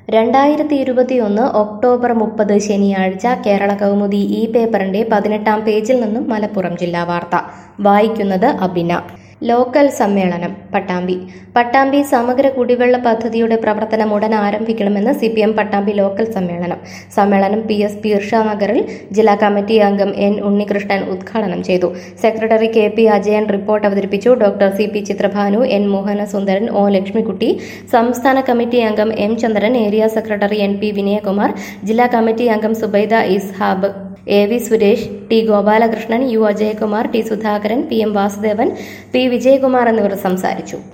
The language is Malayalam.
രണ്ടായിരത്തി ഇരുപത്തിയൊന്ന് ഒക്ടോബർ മുപ്പത് ശനിയാഴ്ച കേരള കൗമുദി ഈ പേപ്പറിന്റെ പതിനെട്ടാം പേജിൽ നിന്നും മലപ്പുറം ജില്ലാ വാർത്ത വായിക്കുന്നത് അബിന ലോക്കൽ സമ്മേളനം പട്ടാമ്പി പട്ടാമ്പി സമഗ്ര കുടിവെള്ള പദ്ധതിയുടെ പ്രവർത്തനം ഉടൻ ആരംഭിക്കണമെന്ന് C P M Pattambi local സമ്മേളനം സമ്മേളനം പി എസ് പീർഷ നഗറിൽ ജില്ലാ കമ്മിറ്റി അംഗം എൻ ഉണ്ണികൃഷ്ണൻ ഉദ്ഘാടനം ചെയ്തു secretary K P Ajayan report അവതരിപ്പിച്ചു doctor C P Chithrabhanu N Mohanasundaran O Lakshmikutty സംസ്ഥാന കമ്മിറ്റി അംഗം M Chandran area secretary N P Vinayakumar ജില്ലാ കമ്മിറ്റി അംഗം Subaida Ishab A V Suresh T Gopalakrishnan U Ajayakumar T Sudhakaran P M Vasudevan P Vijayakumar എന്നിവർ സംസാരിച്ചു